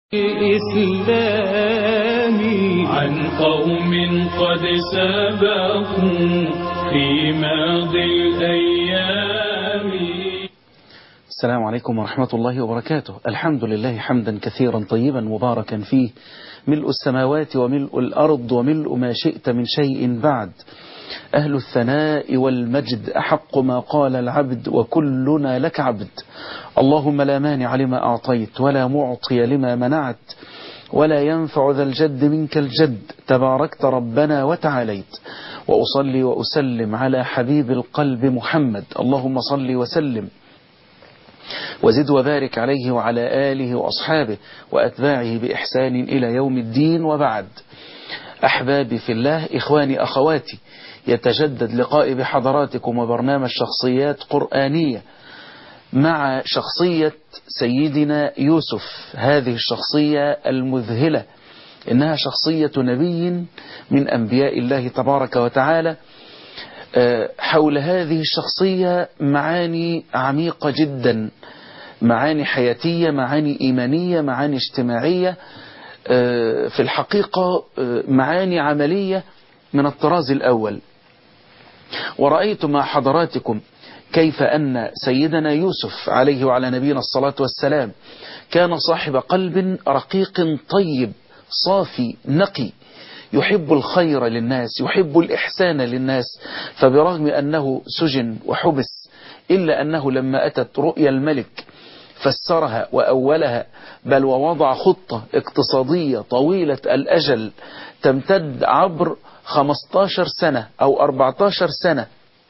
إسلامي عن قوم قد سبقوا في ماضي الأيام السلام عليكم ورحمة الله وبركاته الحمد لله حمدا كثيرا طيبا مباركا فيه ملء السماوات وملء الأرض وملء ما شئت من شيء بعد أهل الثناء والمجد أحق ما قال العبد وكلنا لك عبد اللهم لا مانع لما أعطيت ولا معطي لما منعت ولا ينفع ذا الجد منك الجد تباركت ربنا وتعاليت وأصلي وأسلم على حبيب القلب محمد اللهم صل وسلم وزد وبارك عليه وعلى آله وأصحابه وأتباعه بإحسان إلى يوم الدين وبعد أحبابي في الله إخواني أخواتي يتجدد لقائي بحضراتكم وبرنامج شخصيات قرآنية مع شخصية سيدنا يوسف هذه الشخصية المذهلة إنها شخصية نبي من أنبياء الله تبارك وتعالى حول هذه الشخصية معاني عميقة جدا معاني حياتية معاني إيمانية معاني اجتماعية في الحقيقة معاني عملية من الطراز الأول ورأيت مع حضراتكم كيف أن سيدنا يوسف عليه وعلى نبينا الصلاة والسلام كان صاحب قلب رقيق طيب صافي نقي يحب الخير للناس يحب الإحسان للناس فبرغم أنه سجن وحبس إلا أنه لما أتت رؤيا الملك فسرها وأولها بل ووضع خطة اقتصادية طويلة الأجل تمتد عبر 15 سنة أو 14 سنة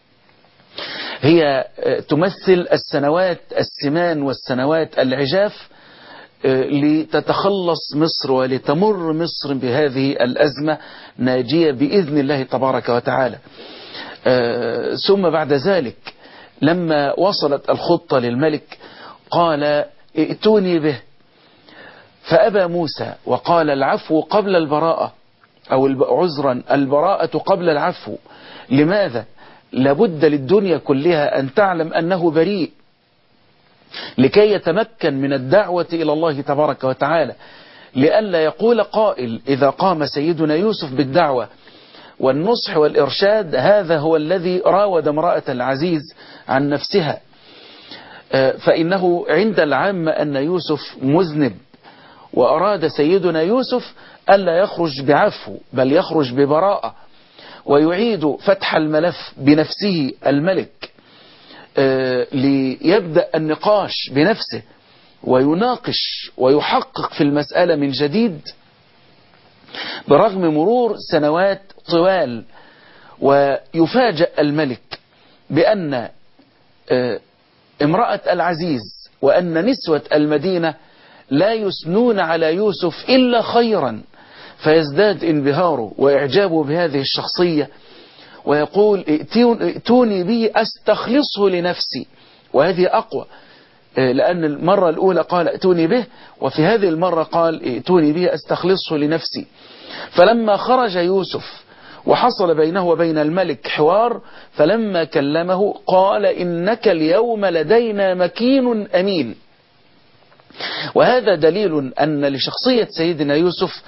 هي تمثل السنوات السمان والسنوات العجاف لتتخلص مصر ولتمر مصر بهذه الأزمة ناجية بإذن الله تبارك وتعالى ثم بعد ذلك لما وصلت الخطة للملك قال ائتوني به فأبى موسى وقال العفو قبل البراءة أو عذرا البراءة قبل العفو لماذا؟ لابد للدنيا كلها أن تعلم أنه بريء لكي يتمكن من الدعوة إلى الله تبارك وتعالى لئلا يقول قائل إذا قام سيدنا يوسف بالدعوة والنصح والإرشاد هذا هو الذي راود امرأة العزيز عن نفسها فإنه عند العامة أن يوسف مذنب وأراد سيدنا يوسف ألا يخرج بعفو بل يخرج ببراءة ويعيد فتح الملف بنفسه الملك ليبدأ النقاش بنفسه ويناقش ويحقق في المسألة من جديد برغم مرور سنوات طوال ويفاجأ الملك بأن امرأة العزيز وأن نسوة المدينة لا يثنون على يوسف إلا خيرا فيزداد انبهاره وإعجابه بهذه الشخصية ويقول ائتوني به أستخلصه لنفسي وهذه أقوى لأن المرة الأولى قال ائتوني به وفي هذه المرة قال ائتوني به أستخلصه لنفسي فلما خرج يوسف وحصل بينه وبين الملك حوار فلما كلمه قال إنك اليوم لدينا مكين أمين وهذا دليل أن لشخصية سيدنا يوسف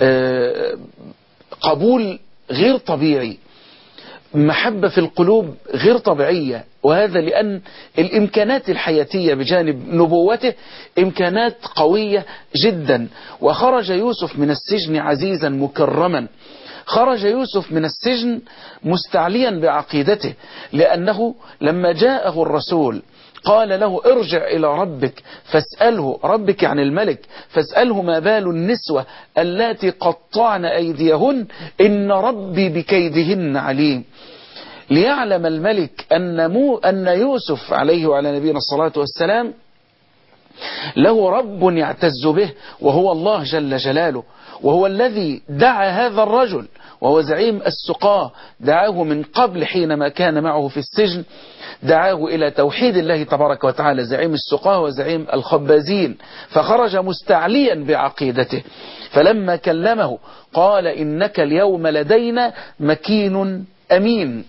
قبول غير طبيعي محبة في القلوب غير طبيعية وهذا لأن الإمكانات الحياتية بجانب نبوته إمكانات قوية جدا وخرج يوسف من السجن عزيزا مكرما خرج يوسف من السجن مستعليا بعقيدته لأنه لما جاءه الرسول قال له ارجع إلى ربك فاسأله ربك عن الملك فاسأله ما بال النسوة اللاتي قطعن أيديهن إن ربي بكيدهن عليم ليعلم الملك أن, مو أن يوسف عليه وعلى نبينا الصلاة والسلام له رب يعتز به وهو الله جل جلاله وهو الذي دعا هذا الرجل وهو زعيم السقاة دعاه من قبل حينما كان معه في السجن دعاه إلى توحيد الله تبارك وتعالى زعيم السقاة وزعيم الخبازين فخرج مستعليا بعقيدته فلما كلمه قال إنك اليوم لدينا مكين أمين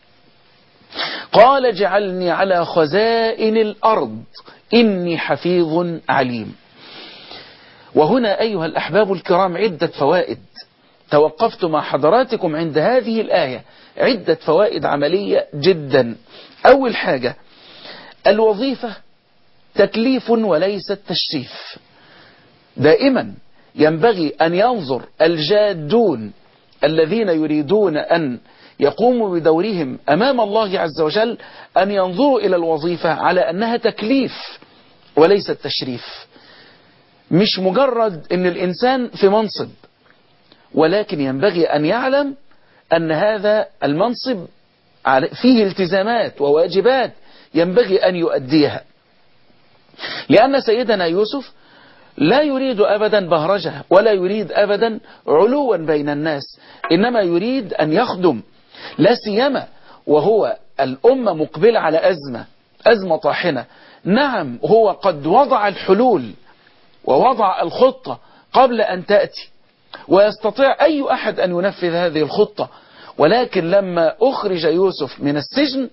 قال اجعلني على خزائن الأرض إني حفيظ عليم وهنا أيها الأحباب الكرام عدة فوائد توقفت مع حضراتكم عند هذه الآية عدة فوائد عملية جدا أول حاجة الوظيفة تكليف وليس تشريف دائما ينبغي أن ينظر الجادون الذين يريدون أن يقوموا بدورهم أمام الله عز وجل أن ينظروا إلى الوظيفة على أنها تكليف وليس تشريف مش مجرد أن الإنسان في منصب ولكن ينبغي أن يعلم أن هذا المنصب فيه التزامات وواجبات ينبغي أن يؤديها لأن سيدنا يوسف لا يريد أبدا بهرجة ولا يريد أبدا علوا بين الناس إنما يريد أن يخدم لا سيما وهو الأمة مقبلة على أزمة أزمة طاحنة نعم هو قد وضع الحلول ووضع الخطة قبل أن تأتي ويستطيع أي أحد أن ينفذ هذه الخطة ولكن لما أخرج يوسف من السجن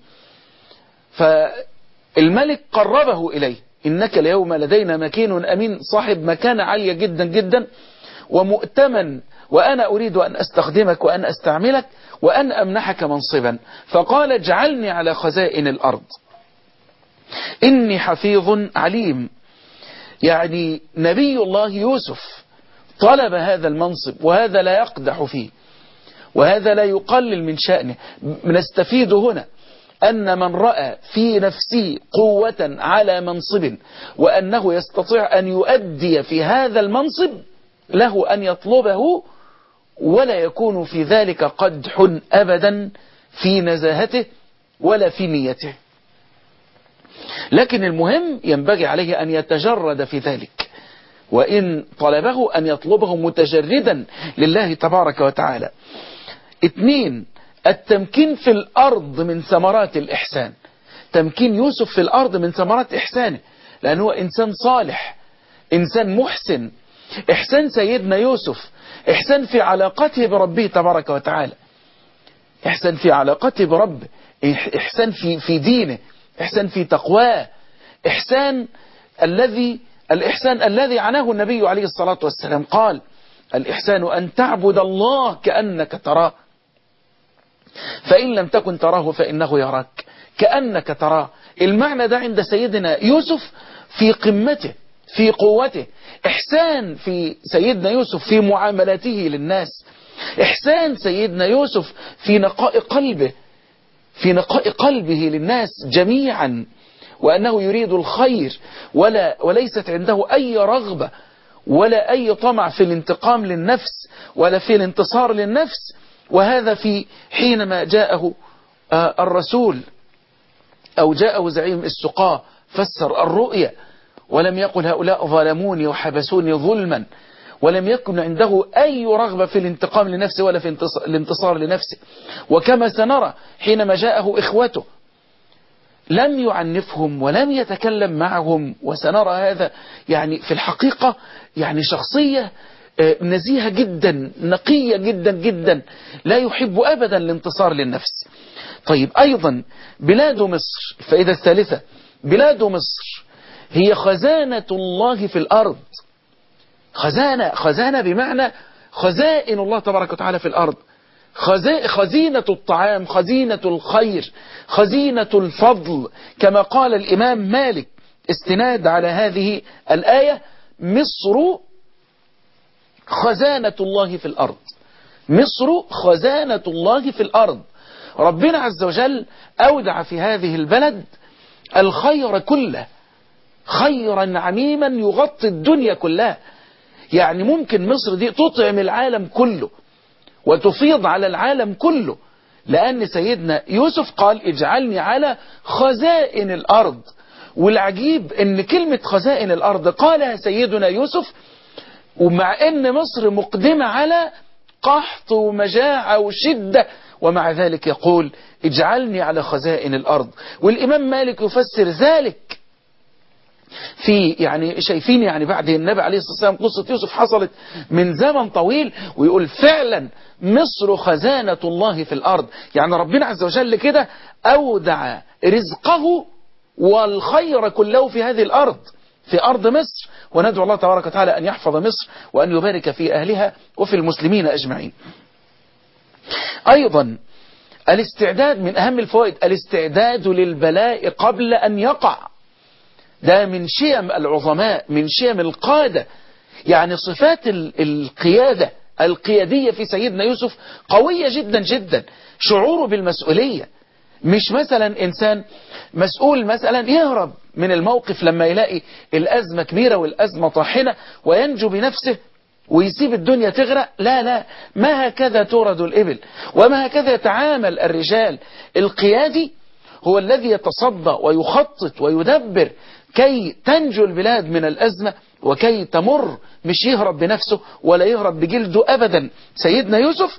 فالملك قربه إليه إنك اليوم لدينا مكين أمين صاحب مكانة عالية جدا جدا ومؤتمن وأنا أريد أن أستخدمك وأن أستعملك وأن أمنحك منصبا فقال اجعلني على خزائن الأرض إني حفيظ عليم يعني نبي الله يوسف طلب هذا المنصب وهذا لا يقدح فيه وهذا لا يقلل من شأنه نستفيد هنا أن من رأى في نفسه قوة على منصب وأنه يستطيع أن يؤدي في هذا المنصب له أن يطلبه ولا يكون في ذلك قدح أبدا في نزاهته ولا في نيته لكن المهم ينبغي عليه أن يتجرد في ذلك وإن طلبه أن يطلبه متجردا لله تبارك وتعالى اثنين التمكين في الأرض من ثمرات الإحسان تمكين يوسف في الأرض من ثمرات إحسانه لأنه إنسان صالح إنسان محسن إحسان سيدنا يوسف إحسان في علاقته بربه تبارك وتعالى إحسان في علاقته بربه إحسان في, في دينه إحسان في تقواه إحسان الذي الإحسان الذي عناه النبي عليه الصلاة والسلام قال الإحسان أن تعبد الله كأنك تراه فإن لم تكن تراه فإنه يراك كأنك تراه المعنى ده عند سيدنا يوسف في قمته في قوته إحسان في سيدنا يوسف في معاملته للناس إحسان سيدنا يوسف في نقاء قلبه في نقاء قلبه للناس جميعا وأنه يريد الخير ولا وليست عنده أي رغبة ولا أي طمع في الانتقام للنفس ولا في الانتصار للنفس وهذا في حينما جاءه الرسول أو جاءه زعيم السقاة فسر الرؤيا ولم يقل هؤلاء ظلموني وحبسوني ظلما ولم يكن عنده أي رغبة في الانتقام لنفسه ولا في الانتصار لنفسه وكما سنرى حينما جاءه إخوته لم يعنفهم ولم يتكلم معهم وسنرى هذا يعني في الحقيقة يعني شخصية نزيهة جدا نقية جدا جدا لا يحب أبدا الانتصار للنفس طيب أيضا بلاد مصر الفائدة الثالثة بلاد مصر هي خزانة الله في الأرض خزانة خزانة بمعنى خزائن الله تبارك وتعالى في الأرض خزينة الطعام خزينة الخير خزينة الفضل كما قال الإمام مالك استناد على هذه الآية مصر خزانة الله في الأرض مصر خزانة الله في الأرض ربنا عز وجل أودع في هذه البلد الخير كله خيرا عميما يغطي الدنيا كلها يعني ممكن مصر دي تطعم العالم كله وتفيض على العالم كله لأن سيدنا يوسف قال اجعلني على خزائن الأرض والعجيب ان كلمة خزائن الأرض قالها سيدنا يوسف ومع ان مصر مقدمة على قحط ومجاعة وشدة ومع ذلك يقول اجعلني على خزائن الأرض والإمام مالك يفسر ذلك في يعني شايفين يعني بعد النبي عليه الصلاة والسلام قصة يوسف حصلت من زمن طويل ويقول فعلا مصر خزانة الله في الأرض يعني ربنا عز وجل كده أودع رزقه والخير كله في هذه الأرض في أرض مصر وندعو الله تبارك وتعالى أن يحفظ مصر وأن يبارك في أهلها وفي المسلمين أجمعين أيضا الاستعداد من أهم الفوائد الاستعداد للبلاء قبل أن يقع ده من شيم العظماء من شيم القادة يعني صفات القيادة القيادية في سيدنا يوسف قوية جدا جدا شعوره بالمسؤولية مش مثلا إنسان مسؤول مثلا يهرب من الموقف لما يلاقي الأزمة كبيرة والأزمة طاحنة وينجو بنفسه ويسيب الدنيا تغرق لا لا ما هكذا تورد الإبل وما هكذا يتعامل الرجال القيادي هو الذي يتصدى ويخطط ويدبر كي تنجو البلاد من الأزمة وكي تمر مش يهرب بنفسه ولا يهرب بجلده أبدا سيدنا يوسف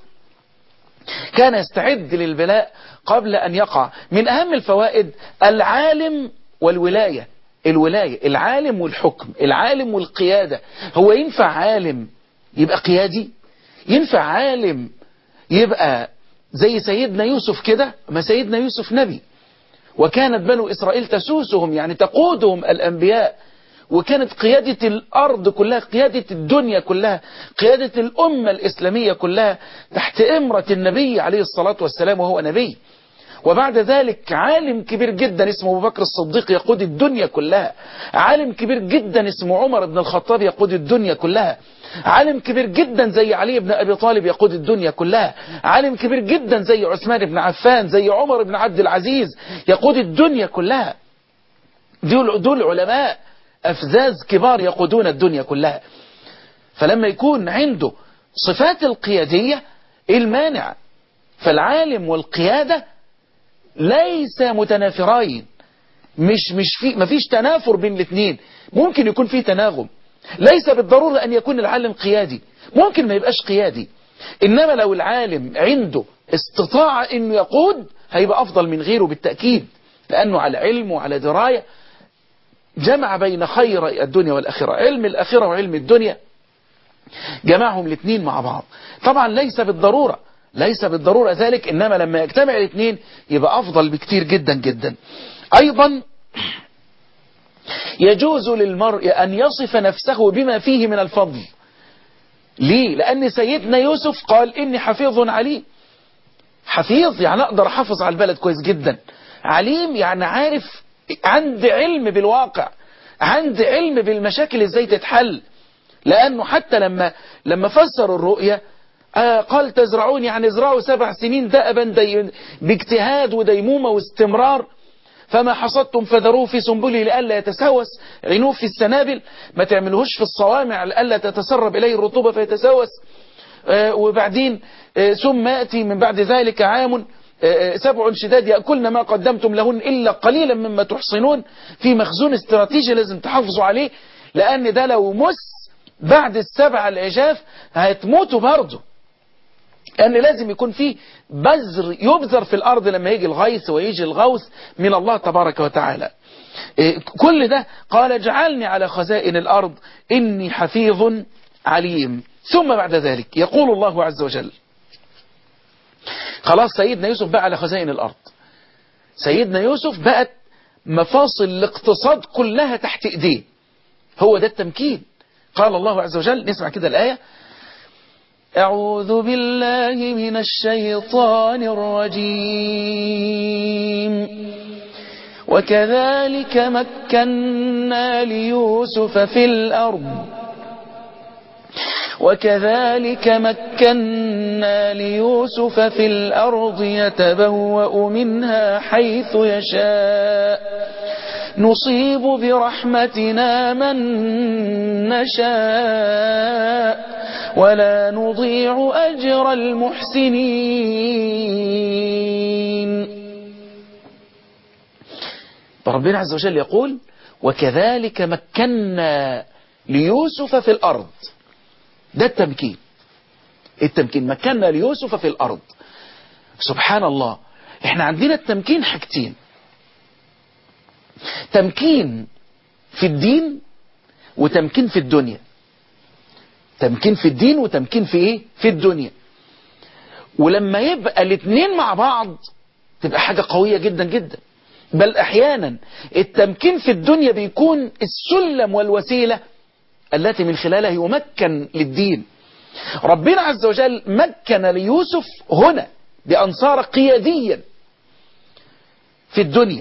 كان يستعد للبلاء قبل أن يقع من أهم الفوائد العالم والولاية الولاية العالم والحكم العالم والقيادة هو ينفع عالم يبقى قيادي ينفع عالم يبقى زي سيدنا يوسف كده ما سيدنا يوسف نبي وكانت بنو إسرائيل تسوسهم يعني تقودهم الأنبياء وكانت قيادة الأرض كلها قيادة الدنيا كلها قيادة الأمة الإسلامية كلها تحت إمرة النبي عليه الصلاة والسلام وهو نبي وبعد ذلك عالم كبير جدا اسمه أبو بكر الصديق يقود الدنيا كلها عالم كبير جدا اسمه عمر بن الخطاب يقود الدنيا كلها عالم كبير جدا زي علي بن أبي طالب يقود الدنيا كلها عالم كبير جدا زي عثمان بن عفان زي عمر بن عبد العزيز يقود الدنيا كلها دول, دول علماء أفزاز كبار يقودون الدنيا كلها فلما يكون عنده صفات القيادية المانع فالعالم والقيادة ليس متنافرين مش مش في مفيش تنافر بين الاثنين ممكن يكون في تناغم ليس بالضرورة أن يكون العالم قيادي ممكن ما يبقاش قيادي إنما لو العالم عنده استطاعة أنه يقود هيبقى أفضل من غيره بالتأكيد لأنه على علم وعلى دراية جمع بين خير الدنيا والآخرة علم الآخرة وعلم الدنيا جمعهم الاثنين مع بعض طبعا ليس بالضرورة ليس بالضرورة ذلك إنما لما يجتمع الاثنين يبقى أفضل بكتير جدا جدا أيضا يجوز للمرء أن يصف نفسه بما فيه من الفضل ليه؟ لأن سيدنا يوسف قال إني حفيظ عليم حفيظ يعني أقدر أحافظ على البلد كويس جدا عليم يعني عارف عندي علم بالواقع عندي علم بالمشاكل ازاي تتحل لأنه حتى لما لما فسر الرؤية آه قال تزرعون يعني ازرعوا سبع سنين دأبا دي باجتهاد وديمومة واستمرار فما حصدتم فذروه في سنبله لئلا يتسوس عينوه في السنابل ما تعملوهوش في الصوامع لئلا تتسرب إليه الرطوبة فيتسوس آه وبعدين آه ثم يأتي من بعد ذلك عام سبع شداد يأكلن ما قدمتم لهن إلا قليلا مما تحصنون في مخزون استراتيجي لازم تحافظوا عليه لأن ده لو مس بعد السبع العجاف هتموتوا برضه لأن لازم يكون في بذر يبذر في الأرض لما يجي الغيث ويجي الغوث من الله تبارك وتعالى كل ده قال اجعلني على خزائن الأرض إني حفيظ عليم ثم بعد ذلك يقول الله عز وجل خلاص سيدنا يوسف بقى على خزائن الأرض سيدنا يوسف بقت مفاصل الاقتصاد كلها تحت ايديه هو ده التمكين قال الله عز وجل نسمع كده الآية أعوذ بالله من الشيطان الرجيم وكذلك مكنا ليوسف في الأرض وكذلك مكنا ليوسف في الأرض يتبوأ منها حيث يشاء نصيب برحمتنا من نشاء ولا نضيع أجر المحسنين فربنا عز وجل يقول وكذلك مكنا ليوسف في الأرض ده التمكين التمكين مكنا ليوسف في الأرض سبحان الله احنا عندنا التمكين حاجتين تمكين في الدين وتمكين في الدنيا تمكين في الدين وتمكين في ايه في الدنيا ولما يبقى الاثنين مع بعض تبقى حاجة قوية جدا جدا بل أحيانا التمكين في الدنيا بيكون السلم والوسيلة التي من خلالها يمكن للدين ربنا عز وجل مكن ليوسف هنا بأن صار قياديا في الدنيا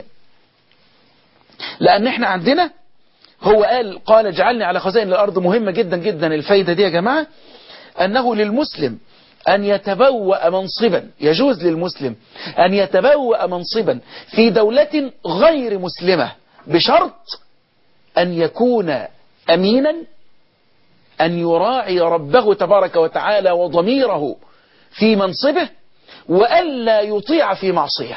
لأن احنا عندنا هو قال قال اجعلني على خزائن الأرض مهمة جدا جدا الفايدة دي يا جماعة أنه للمسلم أن يتبوأ منصبا يجوز للمسلم أن يتبوأ منصبا في دولة غير مسلمة بشرط أن يكون أمينا أن يراعي ربه تبارك وتعالى وضميره في منصبه وألا يطيع في معصية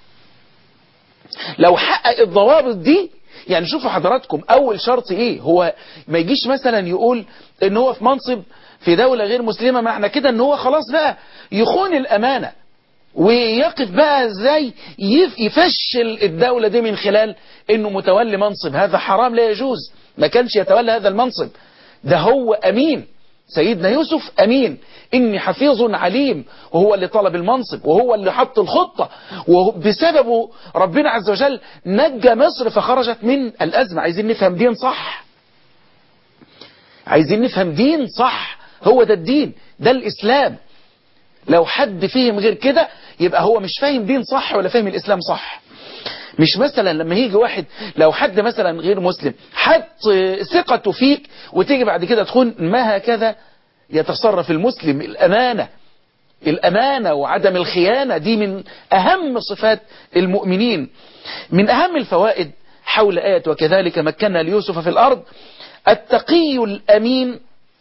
لو حقق الضوابط دي يعني شوفوا حضراتكم أول شرط إيه هو ما يجيش مثلا يقول إن هو في منصب في دولة غير مسلمة معنى كده إن هو خلاص بقى يخون الأمانة ويقف بقى ازاي يفشل الدولة دي من خلال انه متولي منصب هذا حرام لا يجوز ما كانش يتولى هذا المنصب ده هو امين سيدنا يوسف امين اني حفيظ عليم وهو اللي طلب المنصب وهو اللي حط الخطة وبسببه ربنا عز وجل نجى مصر فخرجت من الازمة عايزين نفهم دين صح عايزين نفهم دين صح هو ده الدين ده الاسلام لو حد فهم غير كده يبقى هو مش فاهم دين صح ولا فاهم الإسلام صح مش مثلا لما يجي واحد لو حد مثلا غير مسلم حط ثقته فيك وتيجي بعد كده تكون ما هكذا يتصرف المسلم الأمانة الأمانة وعدم الخيانة دي من أهم صفات المؤمنين من أهم الفوائد حول آية وكذلك مكنا ليوسف في الأرض التقي الأمين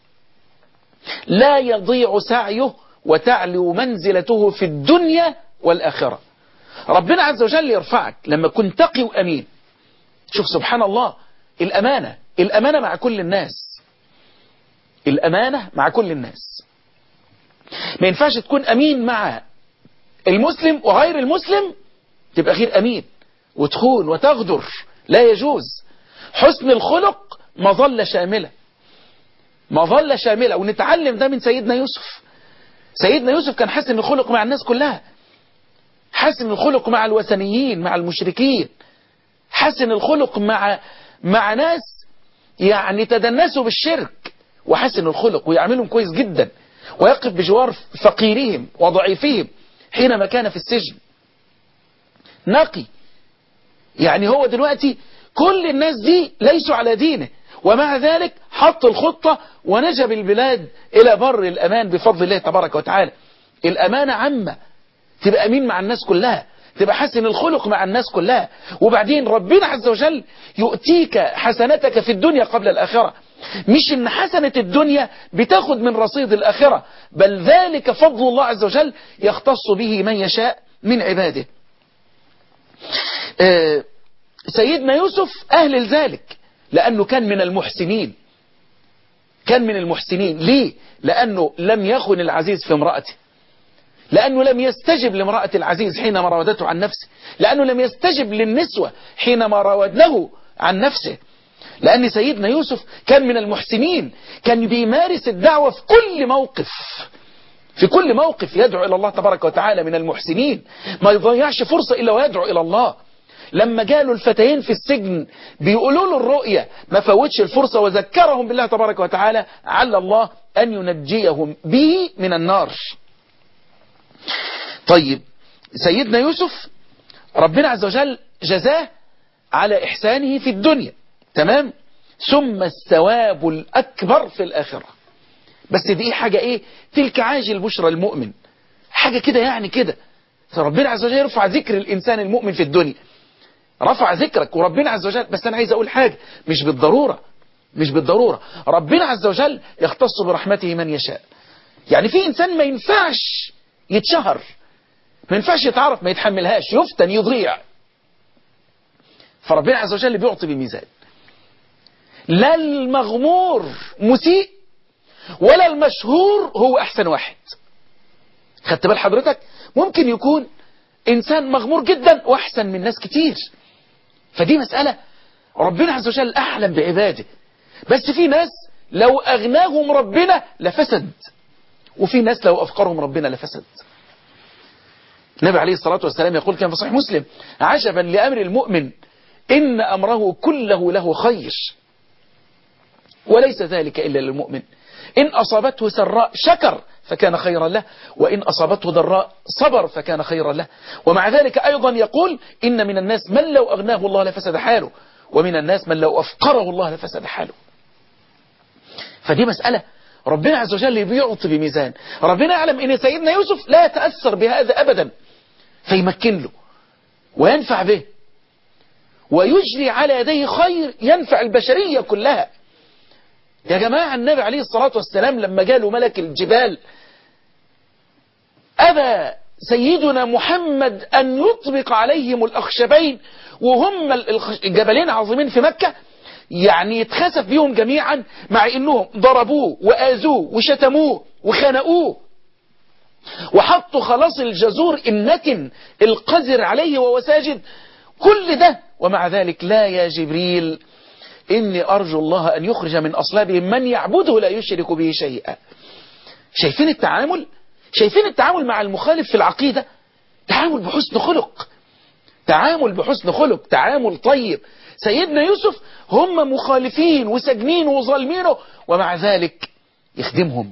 لا يضيع سعيه وتعلو منزلته في الدنيا والآخرة ربنا عز وجل يرفعك لما كنت تقي وأمين شوف سبحان الله الأمانة الأمانة مع كل الناس الأمانة مع كل الناس ما ينفعش تكون أمين مع المسلم وغير المسلم تبقى غير أمين وتخون وتغدر لا يجوز حسن الخلق مظلة شاملة مظلة شاملة ونتعلم ده من سيدنا يوسف سيدنا يوسف كان حسن الخلق مع الناس كلها حسن الخلق مع الوثنيين مع المشركين حسن الخلق مع مع ناس يعني تدنسوا بالشرك وحسن الخلق ويعملهم كويس جدا ويقف بجوار فقيرهم وضعيفهم حينما كان في السجن نقي يعني هو دلوقتي كل الناس دي ليسوا على دينه ومع ذلك حط الخطة ونجب البلاد إلى بر الأمان بفضل الله تبارك وتعالى الأمانة عامة تبقى أمين مع الناس كلها تبقى حسن الخلق مع الناس كلها وبعدين ربنا عز وجل يؤتيك حسنتك في الدنيا قبل الآخرة مش ان حسنة الدنيا بتاخد من رصيد الآخرة بل ذلك فضل الله عز وجل يختص به من يشاء من عباده آه سيدنا يوسف أهل لذلك لأنه كان من المحسنين كان من المحسنين ليه؟ لأنه لم يخن العزيز في امرأته لأنه لم يستجب لامرأة العزيز حينما راودته عن نفسه لأنه لم يستجب للنسوة حينما راودنه عن نفسه لأن سيدنا يوسف كان من المحسنين كان بيمارس الدعوة في كل موقف في كل موقف يدعو إلى الله تبارك وتعالى من المحسنين ما يضيعش فرصة إلا ويدعو إلى الله لما جالوا الفتيين في السجن بيقولوا له الرؤية ما فوتش الفرصة وذكرهم بالله تبارك وتعالى على الله أن ينجيهم به من النار طيب سيدنا يوسف ربنا عز وجل جزاه على إحسانه في الدنيا تمام ثم الثواب الأكبر في الآخرة بس دي حاجة إيه تلك عاجل بشرى المؤمن حاجة كده يعني كده ربنا عز وجل يرفع ذكر الإنسان المؤمن في الدنيا رفع ذكرك وربنا عز وجل بس أنا عايز أقول حاجة مش بالضرورة مش بالضرورة ربنا عز وجل يختص برحمته من يشاء يعني في إنسان ما ينفعش يتشهر ما ينفعش يتعرف ما يتحملهاش يفتن يضيع فربنا عز وجل بيعطي بميزان لا المغمور مسيء ولا المشهور هو أحسن واحد خدت بال حضرتك ممكن يكون إنسان مغمور جدا وأحسن من ناس كتير فدي مسألة ربنا عز وجل أحلم بعباده بس في ناس لو أغناهم ربنا لفسد وفي ناس لو أفقرهم ربنا لفسد النبي عليه الصلاة والسلام يقول كان في صحيح مسلم عجبا لأمر المؤمن إن أمره كله له خير وليس ذلك إلا للمؤمن إن أصابته سراء شكر فكان خيرا له وإن أصابته ضراء صبر فكان خيرا له ومع ذلك أيضا يقول إن من الناس من لو أغناه الله لفسد حاله ومن الناس من لو أفقره الله لفسد حاله فدي مسألة ربنا عز وجل بيعطي بميزان ربنا يعلم ان سيدنا يوسف لا يتأثر بهذا ابدا فيمكن له وينفع به ويجري على يديه خير ينفع البشرية كلها يا جماعة النبي عليه الصلاة والسلام لما جاله ملك الجبال أبى سيدنا محمد أن يطبق عليهم الأخشبين وهم الجبلين عظيمين في مكة يعني يتخسف بيهم جميعا مع انهم ضربوه واذوه وشتموه وخنقوه وحطوا خلاص الجزور النتن القذر عليه وهو ساجد كل ده ومع ذلك لا يا جبريل إني أرجو الله أن يخرج من أصلابهم من يعبده لا يشرك به شيئا شايفين التعامل شايفين التعامل مع المخالف في العقيدة تعامل بحسن خلق تعامل بحسن خلق تعامل طيب سيدنا يوسف هم مخالفين وسجنين وظالمينه ومع ذلك يخدمهم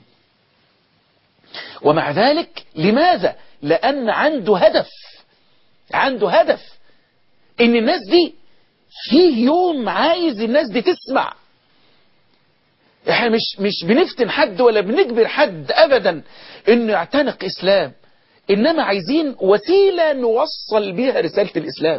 ومع ذلك لماذا لأن عنده هدف عنده هدف ان الناس دي فيه يوم عايز الناس دي تسمع احنا مش مش بنفتن حد ولا بنجبر حد ابدا انه يعتنق اسلام انما عايزين وسيلة نوصل بيها رسالة الاسلام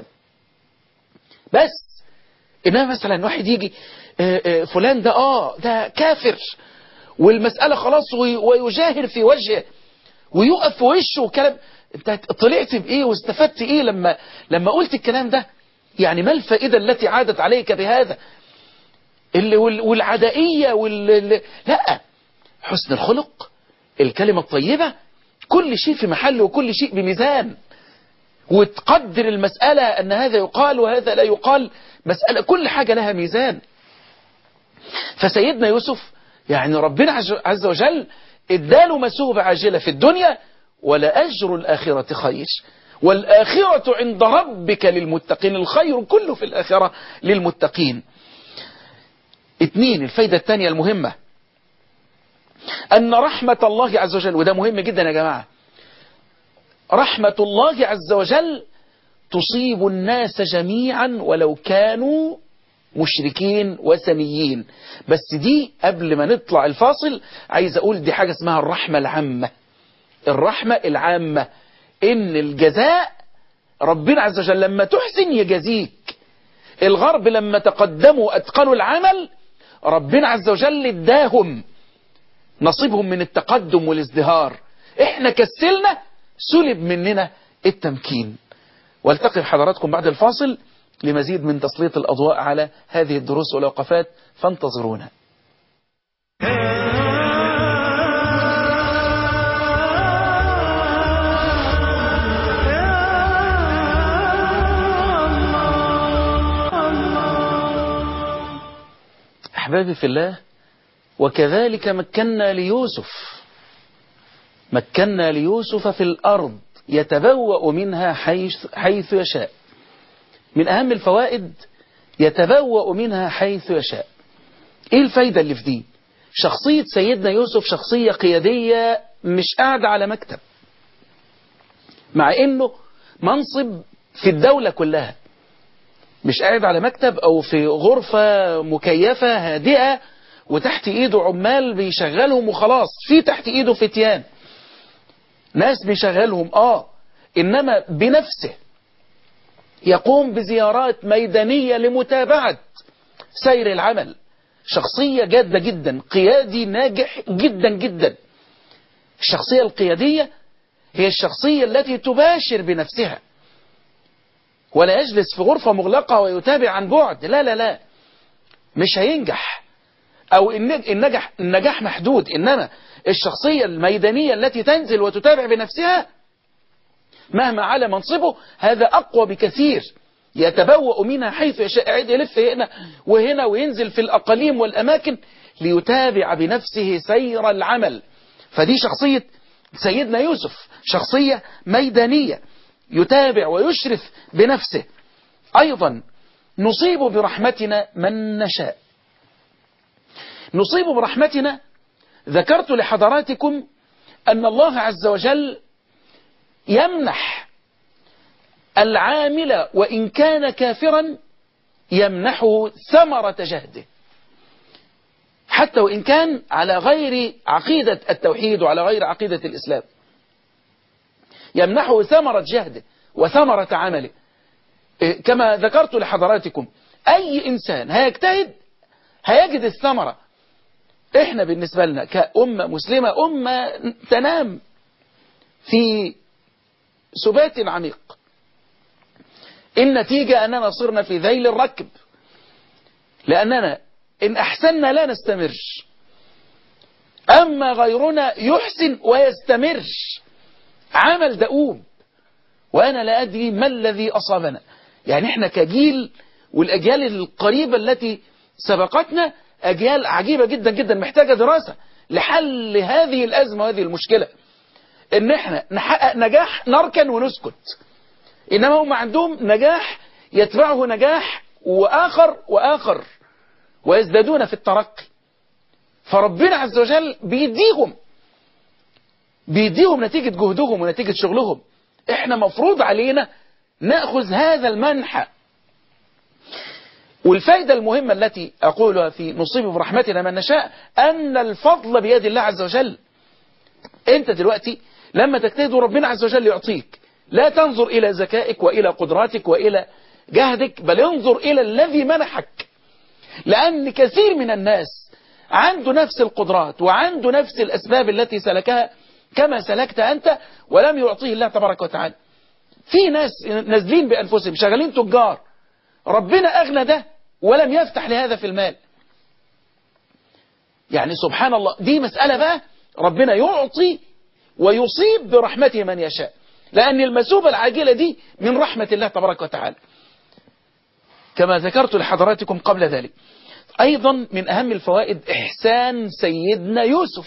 بس انما مثلا واحد يجي فلان ده اه ده كافر والمسألة خلاص ويجاهر في وجهه ويقف في وشه وكلام انت طلعت بايه واستفدت ايه لما لما قلت الكلام ده يعني ما الفائدة التي عادت عليك بهذا اللي والعدائية وال لا حسن الخلق الكلمة الطيبة كل شيء في محله وكل شيء بميزان وتقدر المسألة أن هذا يقال وهذا لا يقال مسألة كل حاجة لها ميزان فسيدنا يوسف يعني ربنا عز وجل اداله مسوبة عاجلة في الدنيا ولا أجر الآخرة خير والآخرة عند ربك للمتقين الخير كله في الآخرة للمتقين اتنين الفايدة الثانية المهمة أن رحمة الله عز وجل وده مهم جدا يا جماعة رحمة الله عز وجل تصيب الناس جميعا ولو كانوا مشركين وثنيين بس دي قبل ما نطلع الفاصل عايز أقول دي حاجة اسمها الرحمة العامة الرحمة العامة إن الجزاء ربنا عز وجل لما تحسن يجازيك الغرب لما تقدموا أتقنوا العمل ربنا عز وجل اداهم نصيبهم من التقدم والازدهار احنا كسلنا سلب مننا التمكين والتقي بحضراتكم بعد الفاصل لمزيد من تسليط الأضواء على هذه الدروس والأوقفات فانتظرونا أحبابي في الله وكذلك مكنا ليوسف مكنا ليوسف في الأرض يتبوأ منها حيث, حيث يشاء من أهم الفوائد يتبوأ منها حيث يشاء إيه الفايدة اللي في دي شخصية سيدنا يوسف شخصية قيادية مش قاعدة على مكتب مع إنه منصب في الدولة كلها مش قاعد على مكتب أو في غرفة مكيفة هادئة وتحت إيده عمال بيشغلهم وخلاص في تحت إيده فتيان ناس بيشغلهم آه إنما بنفسه يقوم بزيارات ميدانية لمتابعة سير العمل شخصية جادة جدا قيادي ناجح جدا جدا الشخصية القيادية هي الشخصية التي تباشر بنفسها ولا يجلس في غرفة مغلقة ويتابع عن بعد لا لا لا مش هينجح أو النجح, النجاح محدود إنما الشخصية الميدانية التي تنزل وتتابع بنفسها مهما على منصبه هذا أقوى بكثير يتبوأ منها حيث يشاء عيد يلف هنا وهنا وينزل في الأقاليم والأماكن ليتابع بنفسه سير العمل فدي شخصية سيدنا يوسف شخصية ميدانية يتابع ويشرف بنفسه أيضا نصيب برحمتنا من نشاء نصيب برحمتنا ذكرت لحضراتكم أن الله عز وجل يمنح العامل وإن كان كافرا يمنحه ثمرة جهده حتى وإن كان على غير عقيدة التوحيد وعلى غير عقيدة الإسلام يمنحه ثمرة جهده وثمرة عمله كما ذكرت لحضراتكم أي إنسان هيجتهد هيجد الثمرة إحنا بالنسبة لنا كأمة مسلمة أمة تنام في سبات عميق النتيجة أننا صرنا في ذيل الركب لأننا إن أحسننا لا نستمر أما غيرنا يحسن ويستمر عمل دؤوب وأنا لا أدري ما الذي أصابنا يعني إحنا كجيل والأجيال القريبة التي سبقتنا أجيال عجيبة جدا جدا محتاجة دراسة لحل هذه الأزمة وهذه المشكلة إن إحنا نحقق نجاح نركن ونسكت إنما هم عندهم نجاح يتبعه نجاح وآخر وآخر ويزدادون في الترقي فربنا عز وجل بيديهم بيديهم نتيجة جهدهم ونتيجة شغلهم احنا مفروض علينا نأخذ هذا المنحى والفائدة المهمة التي أقولها في نصيب برحمتنا من نشاء أن الفضل بيد الله عز وجل أنت دلوقتي لما تجتهد ربنا عز وجل يعطيك لا تنظر إلى ذكائك وإلى قدراتك وإلى جهدك بل انظر إلى الذي منحك لأن كثير من الناس عنده نفس القدرات وعنده نفس الأسباب التي سلكها كما سلكت أنت ولم يعطيه الله تبارك وتعالى في ناس نازلين بأنفسهم شغالين تجار ربنا أغنى ده ولم يفتح لهذا في المال يعني سبحان الله دي مسألة بقى ربنا يعطي ويصيب برحمته من يشاء لأن المسوبة العاجلة دي من رحمة الله تبارك وتعالى كما ذكرت لحضراتكم قبل ذلك أيضا من أهم الفوائد إحسان سيدنا يوسف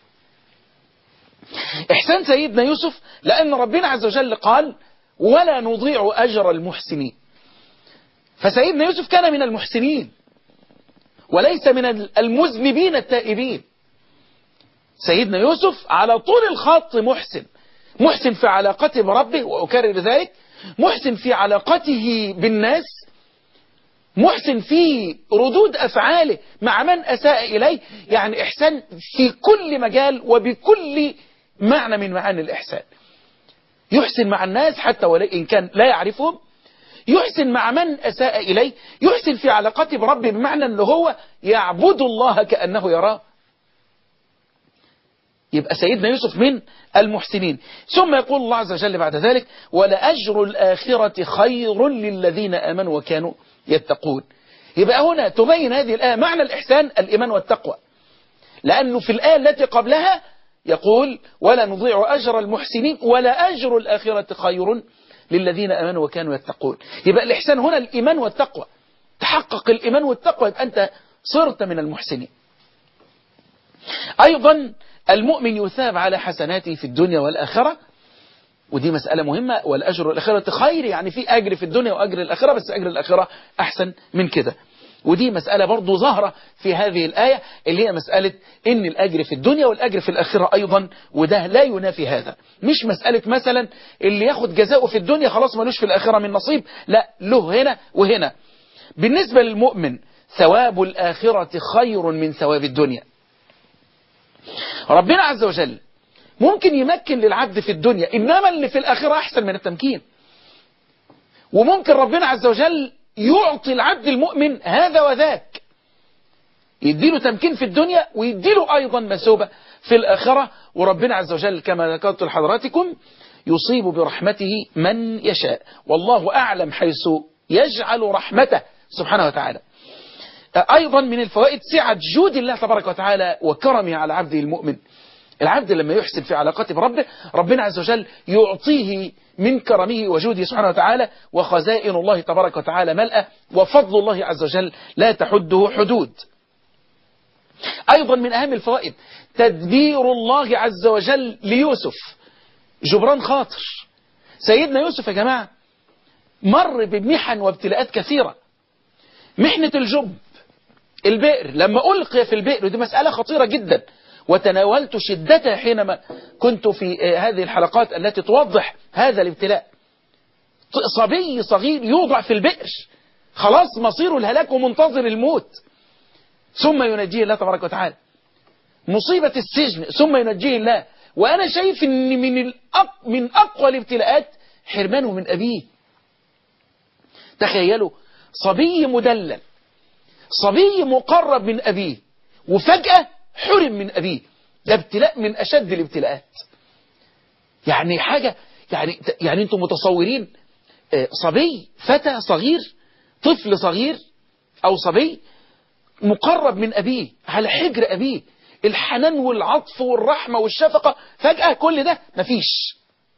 إحسان سيدنا يوسف لأن ربنا عز وجل قال ولا نضيع أجر المحسنين فسيدنا يوسف كان من المحسنين وليس من المذنبين التائبين سيدنا يوسف على طول الخط محسن محسن في علاقته بربه وأكرر ذلك محسن في علاقته بالناس محسن في ردود أفعاله مع من أساء إليه يعني إحسان في كل مجال وبكل معنى من معاني الإحسان يحسن مع الناس حتى وإن كان لا يعرفهم يحسن مع من أساء إليه يحسن في علاقته بربه بمعنى أنه هو يعبد الله كأنه يراه يبقى سيدنا يوسف من المحسنين ثم يقول الله عز وجل بعد ذلك ولأجر الآخرة خير للذين آمنوا وكانوا يتقون يبقى هنا تبين هذه الآية معنى الإحسان الإيمان والتقوى لأنه في الآية التي قبلها يقول ولا نضيع أجر المحسنين ولا أجر الآخرة خير للذين آمنوا وكانوا يتقون يبقى الإحسان هنا الإيمان والتقوى تحقق الإيمان والتقوى يبقى أنت صرت من المحسنين أيضا المؤمن يثاب على حسناته في الدنيا والآخرة ودي مسألة مهمة والأجر الآخرة خير يعني في أجر في الدنيا وأجر الآخرة بس أجر الآخرة أحسن من كده ودي مسألة برضو ظاهرة في هذه الآية اللي هي مسألة إن الأجر في الدنيا والأجر في الآخرة أيضا وده لا ينافي هذا مش مسألة مثلا اللي ياخد جزاؤه في الدنيا خلاص ملوش في الآخرة من نصيب لا له هنا وهنا بالنسبة للمؤمن ثواب الآخرة خير من ثواب الدنيا ربنا عز وجل ممكن يمكن للعبد في الدنيا إنما اللي في الآخرة أحسن من التمكين وممكن ربنا عز وجل يعطي العبد المؤمن هذا وذاك يديله تمكين في الدنيا ويديله أيضا مسوبة في الآخرة وربنا عز وجل كما ذكرت لحضراتكم يصيب برحمته من يشاء والله أعلم حيث يجعل رحمته سبحانه وتعالى أيضا من الفوائد سعة جود الله تبارك وتعالى وكرمه على عبده المؤمن العبد لما يحسن في علاقته بربه ربنا عز وجل يعطيه من كرمه وجوده سبحانه وتعالى وخزائن الله تبارك وتعالى ملأة وفضل الله عز وجل لا تحده حدود أيضا من أهم الفوائد تدبير الله عز وجل ليوسف جبران خاطر سيدنا يوسف يا جماعة مر بمحن وابتلاءات كثيرة محنة الجب البئر لما ألقي في البئر ودي مسألة خطيرة جدا وتناولت شدتها حينما كنت في هذه الحلقات التي توضح هذا الابتلاء صبي صغير يوضع في البئر خلاص مصيره الهلاك ومنتظر الموت ثم ينجيه الله تبارك وتعالى مصيبة السجن ثم ينجيه الله وأنا شايف أن من, الأق... من أقوى الابتلاءات حرمانه من أبيه تخيلوا صبي مدلل صبي مقرب من أبيه وفجأة حرم من أبيه ده ابتلاء من أشد الابتلاءات يعني حاجة يعني يعني انتم متصورين صبي فتى صغير طفل صغير أو صبي مقرب من أبيه على حجر أبيه الحنان والعطف والرحمة والشفقة فجأة كل ده مفيش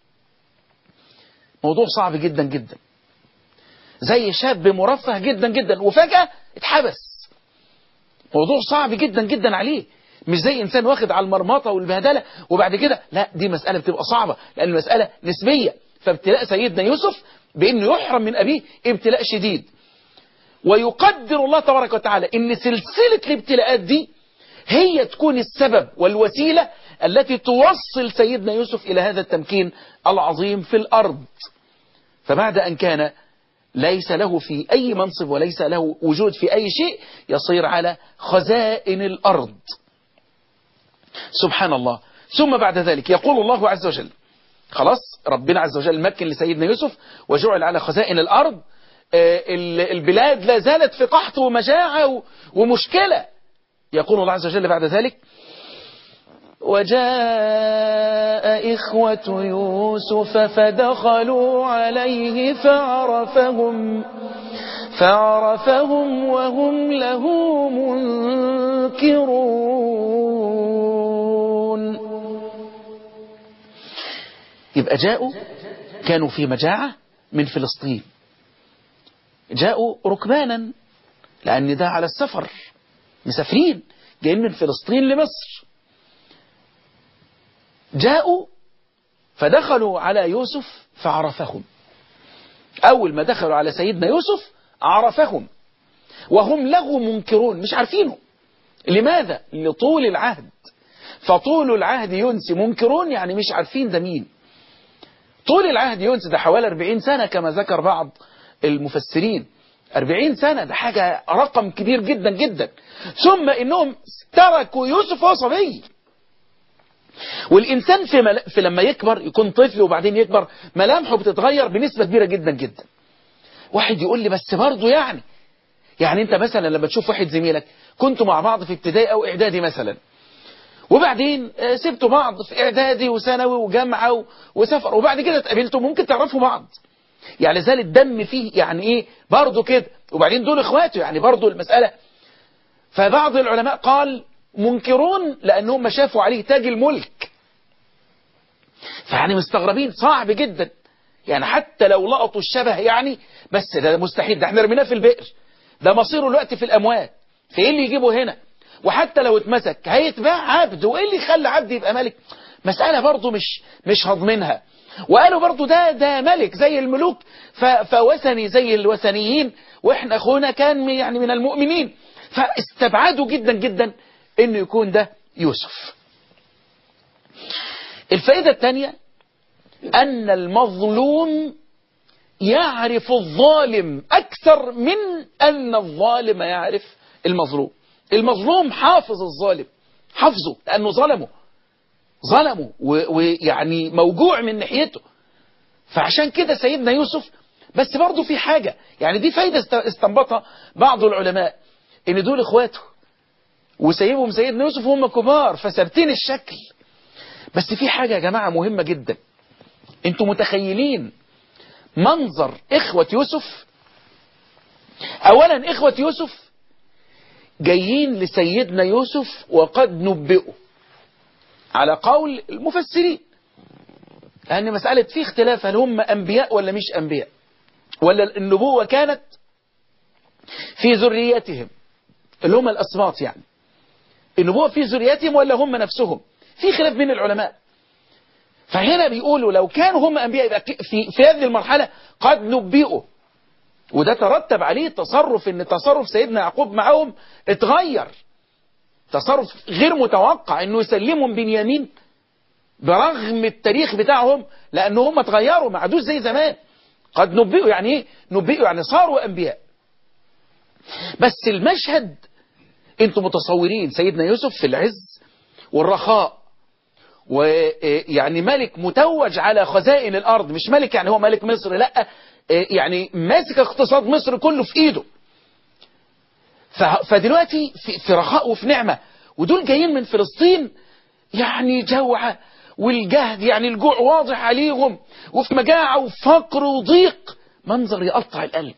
موضوع صعب جدا جدا زي شاب مرفه جدا جدا وفجأة اتحبس موضوع صعب جدا جدا عليه مش زي إنسان واخد على المرمطة والبهدلة وبعد كده لا دي مسألة بتبقى صعبة لأن المسألة نسبية فابتلاء سيدنا يوسف بأنه يحرم من أبيه ابتلاء شديد ويقدر الله تبارك وتعالى ان سلسلة الابتلاءات دي هي تكون السبب والوسيلة التي توصل سيدنا يوسف إلى هذا التمكين العظيم في الأرض فبعد أن كان ليس له في أي منصب وليس له وجود في أي شيء يصير على خزائن الأرض سبحان الله ثم بعد ذلك يقول الله عز وجل خلاص ربنا عز وجل مكن لسيدنا يوسف وجعل على خزائن الأرض البلاد لا زالت في قحط ومجاعة ومشكلة يقول الله عز وجل بعد ذلك وجاء إخوة يوسف فدخلوا عليه فعرفهم فعرفهم وهم له منكرون يبقى جاءوا كانوا في مجاعة من فلسطين جاءوا ركبانا لأن ده على السفر مسافرين جايين من فلسطين لمصر جاءوا فدخلوا على يوسف فعرفهم أول ما دخلوا على سيدنا يوسف عرفهم وهم له منكرون مش عارفينه لماذا؟ لطول العهد فطول العهد ينسي منكرون يعني مش عارفين ده مين طول العهد ينسي ده حوالي 40 سنة كما ذكر بعض المفسرين 40 سنة ده حاجة رقم كبير جدا جدا ثم انهم تركوا يوسف وهو صبي والإنسان في, مل... في لما يكبر يكون طفل وبعدين يكبر ملامحه بتتغير بنسبة كبيرة جدا جدا واحد يقول لي بس برضه يعني يعني انت مثلا لما تشوف واحد زميلك كنتوا مع بعض في ابتدائي او اعدادي مثلا وبعدين سبتوا بعض في اعدادي وثانوي وجامعة وسفر وبعد كده اتقابلتوا ممكن تعرفوا بعض يعني زال الدم فيه يعني ايه برضه كده وبعدين دول اخواته يعني برضه المسألة فبعض العلماء قال منكرون لأنهم ما شافوا عليه تاج الملك فيعني مستغربين صعب جدا يعني حتى لو لقطوا الشبه يعني بس ده مستحيل ده احنا رميناه في البئر ده مصيره الوقت في الأموال في ايه اللي يجيبه هنا وحتى لو اتمسك هيتباع عبد وايه اللي يخلي عبد يبقى ملك مسألة برضه مش مش هضمنها وقالوا برضو ده ده ملك زي الملوك فوثني زي الوثنيين واحنا اخونا كان يعني من المؤمنين فاستبعدوا جدا جدا انه يكون ده يوسف الفائدة الثانية ان المظلوم يعرف الظالم اكثر من ان الظالم يعرف المظلوم المظلوم حافظ الظالم حافظه لانه ظلمه ظلمه ويعني موجوع من ناحيته فعشان كده سيدنا يوسف بس برضه في حاجة يعني دي فايدة استنبطها بعض العلماء ان دول اخواته وسيبهم سيدنا يوسف وهم كبار فثابتين الشكل بس في حاجة يا جماعة مهمة جدا انتوا متخيلين منظر اخوة يوسف اولا اخوة يوسف جايين لسيدنا يوسف وقد نبئوا على قول المفسرين لأن مسألة في اختلاف هل هم أنبياء ولا مش أنبياء ولا النبوة كانت في ذريتهم اللي هم الأسباط يعني النبوة في ذريتهم ولا هم نفسهم في خلاف بين العلماء فهنا بيقولوا لو كانوا هم أنبياء يبقى في, في هذه المرحلة قد نبئوا وده ترتب عليه تصرف ان تصرف سيدنا يعقوب معهم اتغير تصرف غير متوقع انه يسلمهم بنيامين برغم التاريخ بتاعهم لان هم اتغيروا ما عادوش زي زمان قد نبئوا يعني ايه نبئوا يعني صاروا انبياء بس المشهد انتم متصورين سيدنا يوسف في العز والرخاء ويعني ملك متوج على خزائن الارض مش ملك يعني هو ملك مصر لا يعني ماسك اقتصاد مصر كله في ايده فدلوقتي في, في رخاء وفي نعمة ودول جايين من فلسطين يعني جوعة والجهد يعني الجوع واضح عليهم وفي مجاعة وفقر وضيق منظر يقطع القلب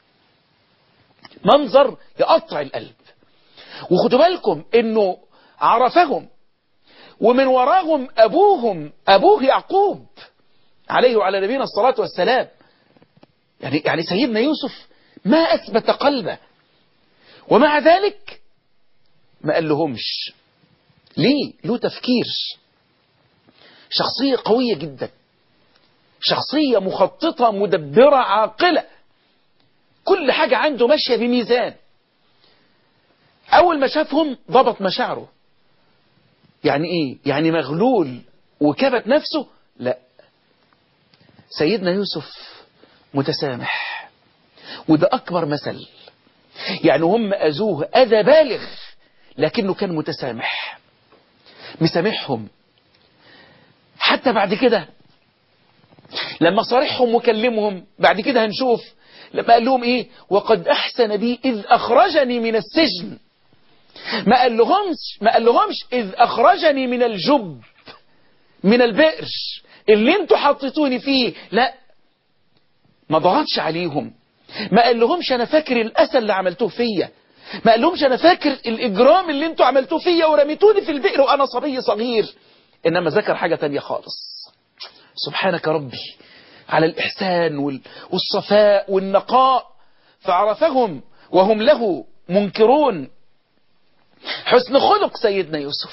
منظر يقطع القلب وخدوا بالكم انه عرفهم ومن وراهم ابوهم ابوه يعقوب عليه وعلى نبينا الصلاة والسلام يعني يعني سيدنا يوسف ما أثبت قلبه ومع ذلك ما قال لهمش ليه له تفكير شخصية قوية جدا شخصية مخططة مدبرة عاقلة كل حاجة عنده ماشية بميزان أول ما شافهم ضبط مشاعره يعني إيه يعني مغلول وكبت نفسه لا سيدنا يوسف متسامح وده أكبر مثل يعني هم أذوه أذى بالغ لكنه كان متسامح مسامحهم حتى بعد كده لما صارحهم وكلمهم بعد كده هنشوف لما قال لهم ايه وقد احسن بي اذ اخرجني من السجن ما قال لهمش ما قال لهمش اذ اخرجني من الجب من البئر اللي انتوا حطيتوني فيه لا ما ضغطش عليهم ما قال لهمش انا فاكر الاسى اللي عملتوه فيا ما قال لهمش انا فاكر الاجرام اللي انتوا عملتوه فيا ورميتوني في البئر وانا صبي صغير انما ذكر حاجة تانية خالص سبحانك ربي على الإحسان والصفاء والنقاء فعرفهم وهم له منكرون حسن خلق سيدنا يوسف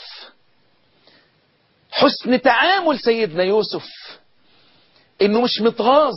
حسن تعامل سيدنا يوسف انه مش متغاظ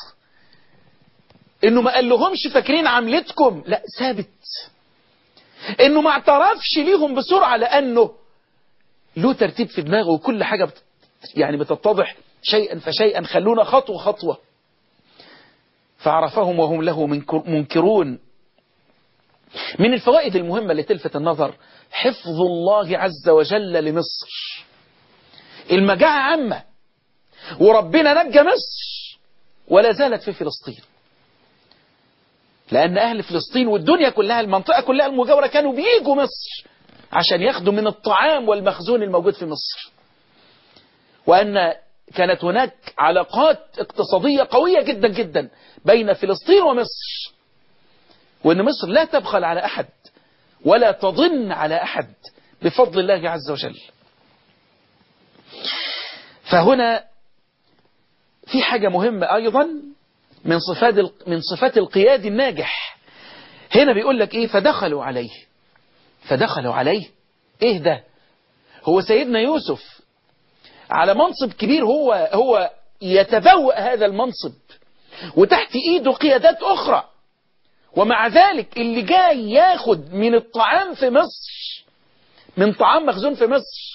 انه ما قال لهمش فاكرين عملتكم لا ثابت انه ما اعترفش ليهم بسرعة لانه له ترتيب في دماغه وكل حاجة بت... يعني بتتضح شيئا فشيئا خلونا خطوة خطوة فعرفهم وهم له منكرون من الفوائد المهمة اللي تلفت النظر حفظ الله عز وجل لمصر المجاعة عامة وربنا نجى مصر ولا زالت في فلسطين لأن أهل فلسطين والدنيا كلها المنطقة كلها المجاورة كانوا بيجوا مصر عشان ياخدوا من الطعام والمخزون الموجود في مصر وأن كانت هناك علاقات اقتصادية قوية جدا جدا بين فلسطين ومصر وأن مصر لا تبخل على أحد ولا تضن على أحد بفضل الله عز وجل فهنا في حاجة مهمة أيضا من صفات من صفات القياد الناجح هنا بيقول لك إيه فدخلوا عليه فدخلوا عليه إيه ده هو سيدنا يوسف على منصب كبير هو هو يتبوأ هذا المنصب وتحت ايده قيادات اخرى ومع ذلك اللي جاي ياخد من الطعام في مصر من طعام مخزون في مصر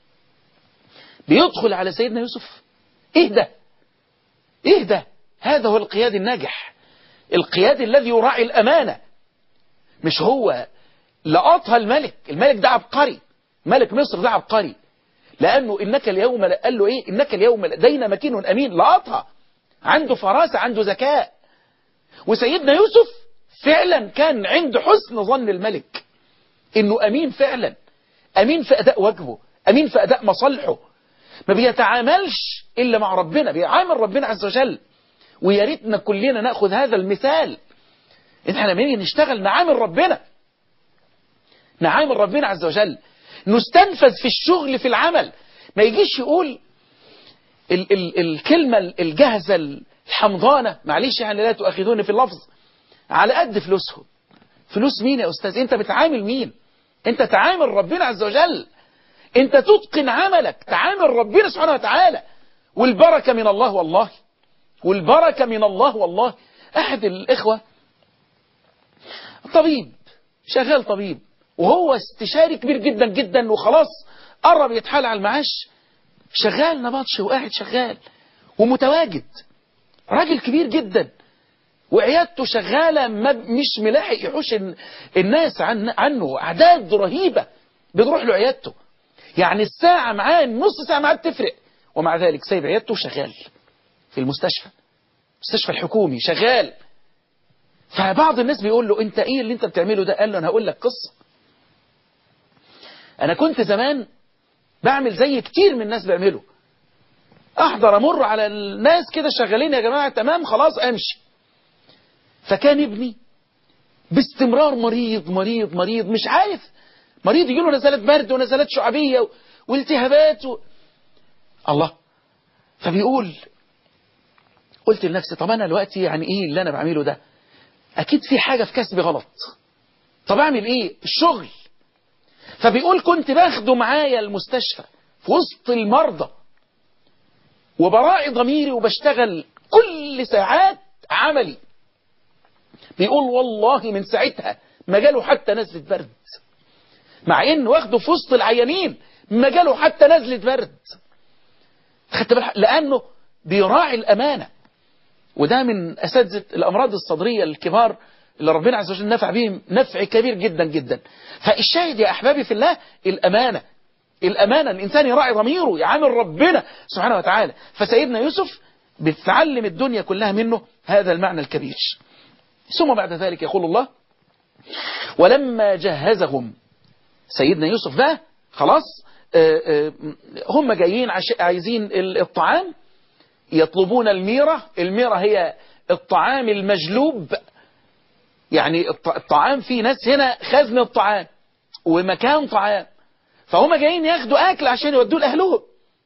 بيدخل على سيدنا يوسف ايه ده ايه ده هذا هو القياد الناجح القياد الذي يراعي الامانة مش هو لقطها الملك الملك ده عبقري ملك مصر ده عبقري لأنه إنك اليوم قال له إيه إنك اليوم لدينا مكين أمين لقطها عنده فراسة عنده ذكاء وسيدنا يوسف فعلا كان عنده حسن ظن الملك إنه أمين فعلا أمين في أداء واجبه أمين في أداء مصالحه ما بيتعاملش إلا مع ربنا بيعامل ربنا عز وجل ويا ريتنا كلنا ناخذ هذا المثال إن احنا لما نيجي نشتغل نعامل ربنا نعامل ربنا عز وجل نستنفذ في الشغل في العمل ما يجيش يقول ال ال الكلمة الجاهزة الحمضانة معلش يعني لا تؤاخذوني في اللفظ على قد فلوسهم فلوس مين يا أستاذ أنت بتعامل مين أنت تعامل ربنا عز وجل أنت تتقن عملك تعامل ربنا سبحانه وتعالى والبركة من الله والله والبركة من الله والله أحد الإخوة طبيب شغال طبيب وهو استشاري كبير جدا جدا وخلاص قرب يتحال على المعاش شغال نبطش وقاعد شغال ومتواجد راجل كبير جدا وعيادته شغالة ما مش ملاحق يحوش الناس عن عنه أعداد رهيبة بتروح له عيادته يعني الساعة معاه نص ساعة معاه تفرق ومع ذلك سايب عيادته شغال في المستشفى المستشفى الحكومي شغال فبعض الناس بيقول له انت ايه اللي انت بتعمله ده قال له انا هقول لك قصة انا كنت زمان بعمل زي كتير من الناس بيعملوا احضر امر على الناس كده شغالين يا جماعة تمام خلاص امشي فكان ابني باستمرار مريض مريض مريض مش عارف مريض يجيله نزلات برد ونزلات شعبية والتهابات و... الله فبيقول قلت لنفسي طب انا دلوقتي يعني ايه اللي انا بعمله ده اكيد في حاجة في كسبي غلط طب اعمل ايه الشغل فبيقول كنت باخده معايا المستشفى في وسط المرضى وبراعي ضميري وبشتغل كل ساعات عملي بيقول والله من ساعتها ما جاله حتى نزلة برد مع ان واخده في وسط العيانين ما جاله حتى نزلة برد خدت بالك لانه بيراعي الامانه وده من اساتذه الامراض الصدريه الكبار اللي ربنا عز وجل نفع بهم نفع كبير جدا جدا فالشاهد يا احبابي في الله الامانه الامانه الانسان يراعي ضميره يعامل ربنا سبحانه وتعالى فسيدنا يوسف بتعلم الدنيا كلها منه هذا المعنى الكبير ثم بعد ذلك يقول الله ولما جهزهم سيدنا يوسف ده خلاص هم جايين عايزين الطعام يطلبون الميرة الميرة هي الطعام المجلوب يعني الطعام في ناس هنا خزن الطعام ومكان طعام فهم جايين ياخدوا أكل عشان يودوه لأهلهم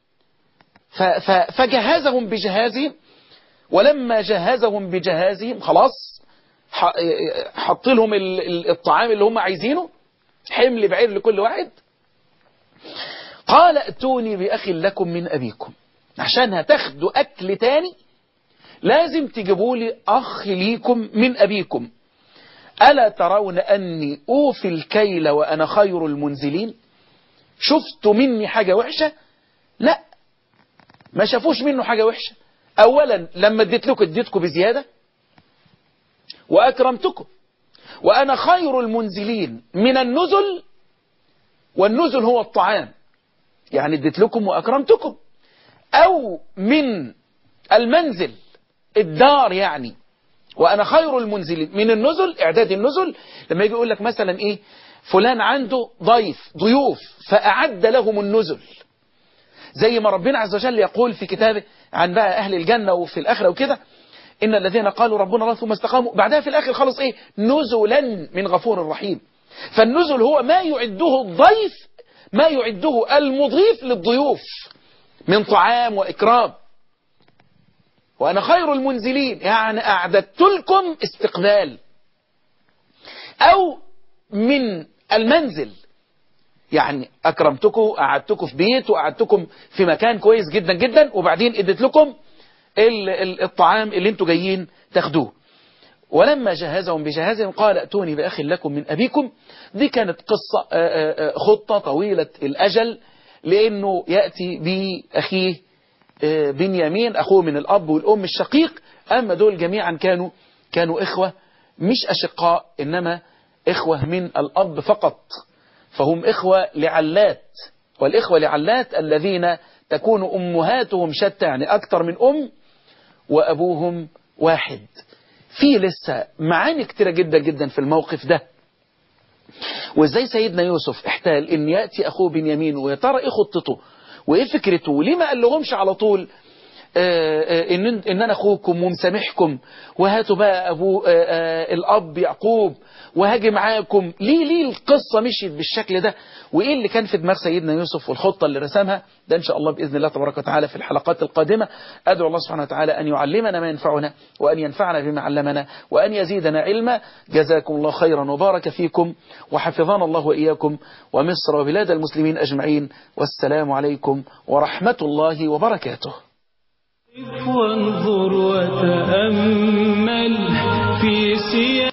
فجهزهم بجهازهم ولما جهزهم بجهازهم خلاص حط لهم الطعام اللي هم عايزينه حمل بعير لكل واحد قال ائتوني بأخ لكم من أبيكم عشان هتاخدوا أكل تاني لازم تجيبوا لي أخ ليكم من أبيكم ألا ترون أني أوفي الكيل وأنا خير المنزلين شفتوا مني حاجة وحشة لا ما شافوش منه حاجة وحشة أولا لما اديت لكم اديتكم بزيادة وأكرمتكم وأنا خير المنزلين من النزل والنزل هو الطعام يعني اديت لكم وأكرمتكم أو من المنزل الدار يعني وأنا خير المنزلين من النزل إعداد النزل لما يجي يقول لك مثلا إيه فلان عنده ضيف ضيوف فأعد لهم النزل زي ما ربنا عز وجل يقول في كتابه عن بقى أهل الجنة وفي الآخرة وكده إن الذين قالوا ربنا الله ثم استقاموا بعدها في الآخر خلص إيه نزلا من غفور رحيم فالنزل هو ما يعده الضيف ما يعده المضيف للضيوف من طعام وإكرام وأنا خير المنزلين يعني أعددت لكم استقبال أو من المنزل يعني أكرمتكم قعدتكم في بيت وقعدتكم في مكان كويس جدا جدا وبعدين اديت لكم الطعام اللي انتوا جايين تاخدوه ولما جهزهم بجهازهم قال ائتوني بأخ لكم من أبيكم دي كانت قصة خطة طويلة الأجل لأنه يأتي بأخيه بنيامين أخوه من الأب والأم الشقيق أما دول جميعا كانوا كانوا إخوة مش أشقاء إنما إخوة من الأب فقط فهم إخوة لعلات والإخوة لعلات الذين تكون أمهاتهم شتى يعني أكثر من أم وأبوهم واحد في لسه معاني كتيرة جدا جدا في الموقف ده وازاي سيدنا يوسف احتال ان يأتي اخوه بنيامين ويا ترى ايه خطته وايه فكرته وليه ما قال لهمش على طول آآ آآ ان ان انا اخوكم ومسامحكم وهاتوا بقى ابو آآ الاب يعقوب وهاجي معاكم ليه ليه القصه مشيت بالشكل ده وايه اللي كان في دماغ سيدنا يوسف والخطه اللي رسمها ده ان شاء الله باذن الله تبارك وتعالى في الحلقات القادمه ادعو الله سبحانه وتعالى ان يعلمنا ما ينفعنا وان ينفعنا بما علمنا وان يزيدنا علما جزاكم الله خيرا وبارك فيكم وحفظنا الله واياكم ومصر وبلاد المسلمين اجمعين والسلام عليكم ورحمه الله وبركاته وانظر وتأمل في سير